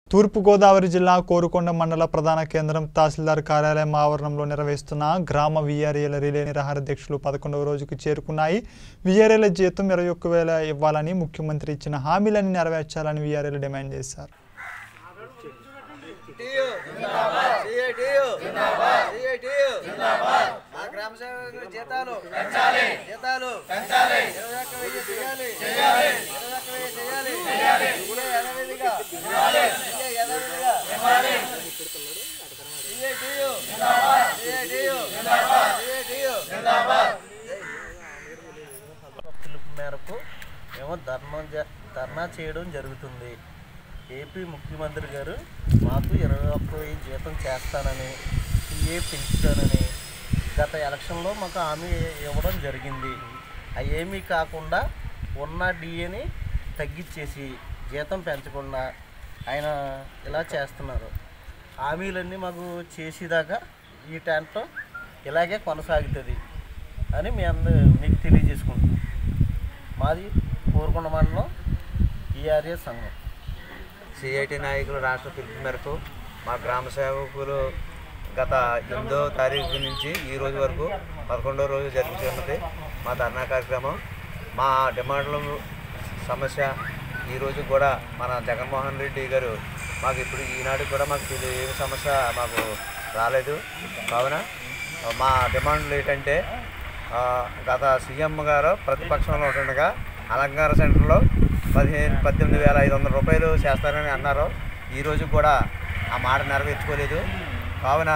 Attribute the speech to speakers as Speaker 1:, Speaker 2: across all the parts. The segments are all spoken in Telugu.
Speaker 1: తూర్పుగోదావరి జిల్లా కోరుకొండ మండల ప్రధాన కేంద్రం తహసీల్దార్ కార్యాలయం ఆవరణంలో నిర్వహిస్తున్న గ్రామ విఆర్ఏల రిలే నిరాహార దీక్షలు పదకొండవ రోజుకు చేరుకున్నాయి విఆర్ఏల జీతం ఇరవై ఒక్క వేల ఇవ్వాలని ముఖ్యమంత్రి ఇచ్చిన హామీలను నెరవేర్చాలని విఆర్ఏలు డిమాండ్ చేశారు
Speaker 2: టియు సిఐటియు సిఐటియు మా గ్రామ సేవకుల జీతాలు జీతాలు ఇరవై ఒక్క వెయ్యి చేయాలి ఇరవై ఒక్క వెయ్యి చేయాలి ఇదే యథావిధిగా ఇదే యథావిధిగా సిఐటియు సిఐటియు సిఐటియు
Speaker 3: పిలుపు మేరకు మేము ధర్నా జ- ధర్నా చేయడం జరుగుతుంది ఏపీ ముఖ్యమంత్రి గారు మాకు ఇరవై ఒక్క వెయ్యి జీతం చేస్తానని పిఏ పెంచుతానని గత ఎలక్షన్లో మాకు హామీ ఇవ్వడం జరిగింది అవేమీ కాకుండా ఉన్న డిఏని తగ్గించేసి జీతం పెంచకుండా ఆయన ఇలా చేస్తున్నారు హామీలన్నీ మాకు చేసేదాకా ఈ టెంట్ ఇలాగే కొనసాగుతుంది అని మీ అందరూ మీకు తెలియజేసుకుంటున్నాం మాది కోరుకొండ మండలం ఈఆర్ఏ సంఘం
Speaker 4: సిఐటి నాయకులు రాష్ట్ర పిలుపు మేరకు మా గ్రామ సేవకులు గత ఎనిమిదో తారీఖు నుంచి ఈ రోజు వరకు పదకొండో రోజు జరుగుతున్నది మా ధర్నా కార్యక్రమం మా డిమాండ్ల సమస్య ఈరోజు కూడా మన జగన్మోహన్ రెడ్డి గారు మాకు ఇప్పుడు ఈనాడు కూడా మాకు ఇది ఏమి సమస్య మాకు రాలేదు కావున మా డిమాండ్లు ఏంటంటే ఆ, గత సీఎం గారు ప్రతిపక్షంలో ఉంటుండగా అలంకార సెంటర్లో పదిహేను పద్దెనిమిది వేల ఐదు వందల రూపాయలు చేస్తారని అన్నారు ఈరోజు కూడా ఆ మాట నెరవేర్చుకోలేదు కావున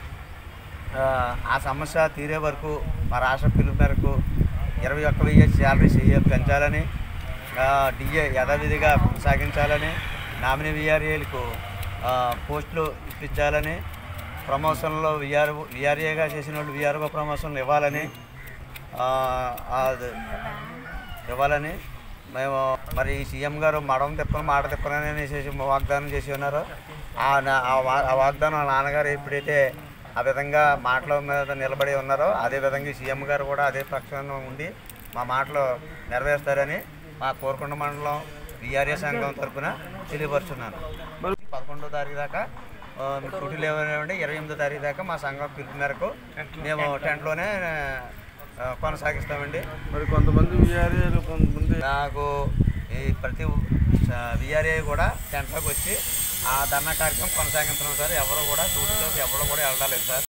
Speaker 4: ఆ, ఆ సమస్య తీరే వరకు మా రాష్ట్ర పిలుపు మేరకు ఇరవై ఒక్క వెయ్యి శాలరీ సీఎం పెంచాలని ఆ, డిఏ యథావిధిగా కొనసాగించాలని నామినీ విఆర్ఏలకు పోస్టులు ఇప్పించాలని ప్రమోషన్లో విఆర్ విఆర్ఏగా చేసిన వాళ్ళు విఆర్ఓ ప్రమోషన్లు ఇవ్వాలని ఆ, అది ఇవ్వాలని మేము మరి సీఎం గారు మడం తిప్పను మాట తిప్పనని అనేసి వాగ్దానం చేసి ఉన్నారు ఆ నా- ఆ వా- ఆ వాగ్దానం వాళ్ళ నాన్నగారు ఎప్పుడైతే ఆ విధంగా మాటల మీద నిలబడి ఉన్నారో అదే విధంగా సీఎం గారు కూడా అదే పక్షాన ఉండి మా మాటలు నెరవేరుస్తారని మా కోరుకొండ మండలం విఆర్ఏ సంఘం తరఫున తెలియపరుచున్నాను పదకొండో తారీఖు దాకా ఆ, మీకు డ్యూటీలు ఏమైనా ఇరవై ఎనిమిదో తారీఖు దాకా మా సంఘం పిలుపు మేరకు మేము టెంట్లోనే ఆ, కొనసాగిస్తామండి
Speaker 5: మరి కొంతమంది విఆర్ఏలు కొంతమంది
Speaker 4: నాకు ఈ ప్రతి విఆర్ఏ కూడా టెంట్లోకి వచ్చి ఆ ధర్నా కార్యక్రమం కొనసాగించడం సార్ ఎవరు కూడా డ్యూటీలోకి ఎవరు కూడా వెళ్ళలేదు సార్